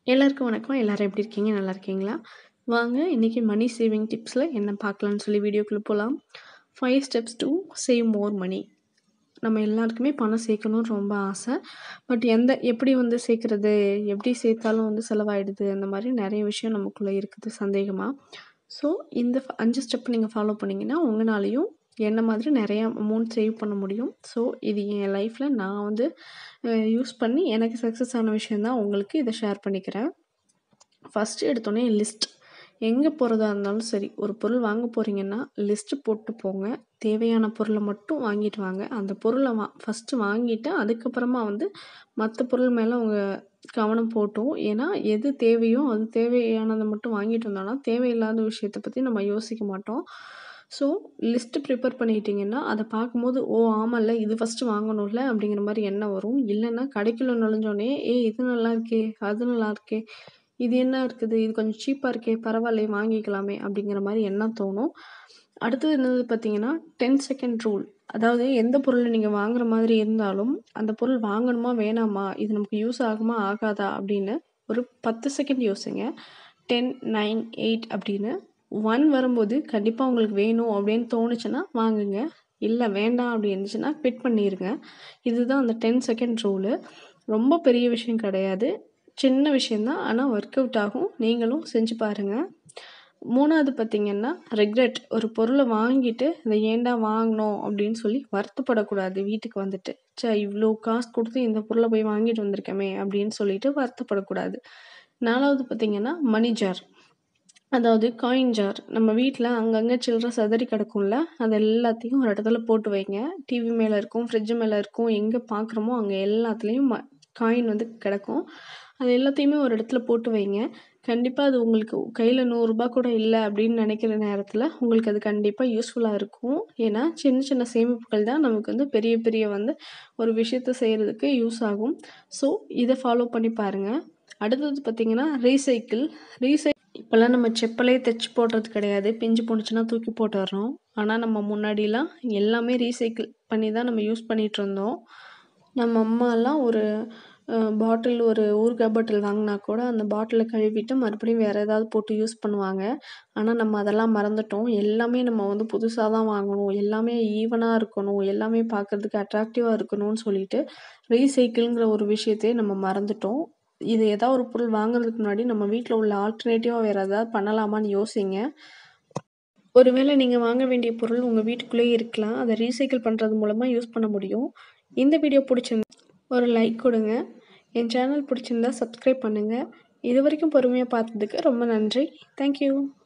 எல்லாருக்கும் வணக்கம். எல்லாரும் எப்படி இருக்கீங்க? நல்லா இருக்கீங்களா? வாங்க இன்னைக்கு மணி சேவிங் டிப்ஸ்ல என்ன பார்க்கலான்னு சொல்லி வீடியோக்குள்ள போலாம். 5 steps to save more money. நம்ம எல்லாருக்குமே பணம் சேர்க்கணும்னு ரொம்ப ஆசை. பட் எந்த எப்படி வந்து சேர்க்கறது? எப்படி சேர்த்தாலும் வந்து செலவாயிடுது. அந்த மாரி நெறைய விஷயம் நமக்குள்ள இருக்குது சந்தேகமா. ஸோ இந்த ஃப 5 ஸ்டெப் நீங்க ஃபாலோ பண்ணீங்கன்னா, உங்கனாலயும் என்ன மாதிரி நெறைய அமௌண்ட் சேவ் பண்ண முடியும். ஸோ இது என் லைஃப்ல நான் வந்து அ யூஸ் பண்ணி எனக்கு சக்சஸ் ஆன விஷயம் தான் உங்களுக்கு இத ஷேர் பண்ணிக்கிறேன். ஃபர்ஸ்ட்டு எடுத்தோனே லிஸ்ட். எங்க போறதா இருந்தாலும் சரி, ஒரு பொருள் வாங்க போறீங்கன்னா, லிஸ்ட் போட்டு போங்க. தேவையான பொருள மட்டும் வாங்கிட்டு வாங்க. அந்த பொருள வா ஃபர்ஸ்ட்டு வாங்கிட்டு, அதுக்கப்புறமா வந்து மத்த பொருள் மேல உங்க கவனம் போட்டும். ஏன்னா, எது தேவையோ அது தேவையானத மட்டும் வாங்கிட்டு வந்தோம்னா, தேவையில்லாத விஷயத்த பத்தி நம்ம யோசிக்க மாட்டோம். ஸோ லிஸ்ட் ப்ரிப்பேர் பண்ணிக்கிட்டீங்கன்னா, அத பார்க்கும்போது, "ஓ! ஆமால்ல இது ஃபர்ஸ்ட்டு வாங்கணும்ல" அப்படிங்கிற மாரி எண்ணம் வரும். இல்லன்னா கடைக்குள்ள நுழைஞ்சோனே, "ஏய் இது நல்லா இருக்கே, அது நல்லா இருக்கே, இது என்ன இருக்குது? இது கொஞ்சம் சீப்பா இருக்கே, பரவாயில்லையே வாங்கிக்கலாமே" அப்படிங்கிற மாரி எண்ணம் தோணும். அடுத்தது என்னது பார்த்தீங்கன்னா, 10 செகண்ட் ரூல். அதாவது எந்த பொருள நீங்க வாங்குற மாதிரி இருந்தாலும், அந்த பொருள் வாங்கணுமா? வேணாமா? இது நமக்கு யூஸ் ஆகுமா? ஆகாதா? அப்படின்னு ஒரு 10 செகண்ட் யோசிங்க. 10, 9, 8 அப்படின்னு 1 வரும்போது கண்டிப்பா உங்களுக்கு வேணும் அப்படின்னு தோணுச்சுன்னா வாங்குங்க. இல்ல வேண்டாம் அப்படி இருந்துச்சுன்னா குவிட் பண்ணிருங்க. இதுதான் அந்த 10 செகண்ட் ரூலு. ரொம்ப பெரிய விஷயம் கிடையாது. சின்ன விஷயம் தான். ஆனா ஒர்க் அவுட் ஆகும். நீங்களும் செஞ்சு பாருங்க. 3வது பார்த்தீங்கன்னா, ரெக்ரெட். ஒரு பொருள வாங்கிட்டு, "இத ஏன்டா வாங்குனோம்?" அப்படின்னு சொல்லி வருத்தப்படக்கூடாது வீட்டுக்கு வந்துட்டு. "ச்சே! இவ்ளோ காசு குடுத்து இந்த பொருள போய் வாங்கிட்டு வந்திருக்கோமே" அப்படின்னு சொல்லிட்டு வருத்தப்படக்கூடாது. 4வது பார்த்தீங்கன்னா, மணி ஜார். அதாவது காயின் ஜார். நம்ம வீட்ல அங்கங்க சில்லற சிதறி கிடக்கும்ல, அது எல்லாத்தையும் ஒரு இடத்துல போட்டு வைங்க. டிவி மேல இருக்கும், ஃப்ரிட்ஜ் மேல இருக்கும். எங்க பார்க்குறோமோ அங்க எல்லாத்துலயும் ம காயின் வந்து கிடக்கும். அது எல்லாத்தையுமே ஒரு இடத்துல போட்டு வைங்க. கண்டிப்பா அது உங்களுக்கு கையில ரூ. 100 கூட இல்ல அப்படின்னு நெனைக்கிற நேரத்துல, உங்களுக்கு அது கண்டிப்பா யூஸ்ஃபுல்லா இருக்கும். ஏன்னா, சின்ன சின்ன சேமிப்புகள் தான் நமக்கு வந்து பெரிய பெரிய வந்து ஒரு விஷயத்த செய்றதுக்கு யூஸ் ஆகும். ஸோ இத ஃபாலோ பண்ணி பாருங்க. அடுத்தது பார்த்தீங்கன்னா, ரீசைக்கிள். ரீசை இப்பலாம் நம்ம செப்பலே தச்சு போடுறது கிடையாது. பிஞ்சு போணுச்சுன்னா தூக்கி போட்டுர்றோம். ஆனா நம்ம முன்னாடிலாம் எல்லாமே ரீசைக்கிள் பண்ணி தான் நம்ம யூஸ் பண்ணிட்டுருந்தோம். நம்ம அம்மாலாம் ஒரு அ பாட்டில் ஒரு ஊறுகாய் பாட்டில் வாங்குனா கூட, அந்த பாட்டில கழுவிட்டு மறுபடியும் வேற ஏதாவது போட்டு யூஸ் பண்ணுவாங்க. ஆனா நம்ம அதெல்லாம் மறந்துட்டோம். எல்லாமே நம்ம வந்து புதுசா தான் வாங்கணும். எல்லாமே ஈவனா இருக்கணும். எல்லாமே பார்க்கறதுக்கு அட்ராக்டிவா இருக்கணும்னு சொல்லிட்டு, ரீசைக்கிள்ங்கிற ஒரு விஷயத்தையே நம்ம மறந்துட்டோம். இது ஏதாவது ஒரு பொருள் வாங்குறதுக்கு முன்னாடி நம்ம வீட்ல உள்ள ஆல்டர்னேட்டிவா வேற ஏதாவது பண்ணலாமான்னு யோசிங்க. ஒருவேளை நீங்க வாங்க வேண்டிய பொருள் உங்க வீட்டுக்குள்ளேயே இருக்கலாம். அத ரீசைக்கிள் பண்றது மூலமா யூஸ் பண்ண முடியும். இந்த வீடியோ புடிச்சிருந்தா ஒரு லைக் கொடுங்க. என் சேனல் புடிச்சிருந்தா சப்ஸ்கிரைப் பண்ணுங்க. இதுவரைக்கும் பொறுமையா பார்த்ததுக்கு ரொம்ப நன்றி. Thank you.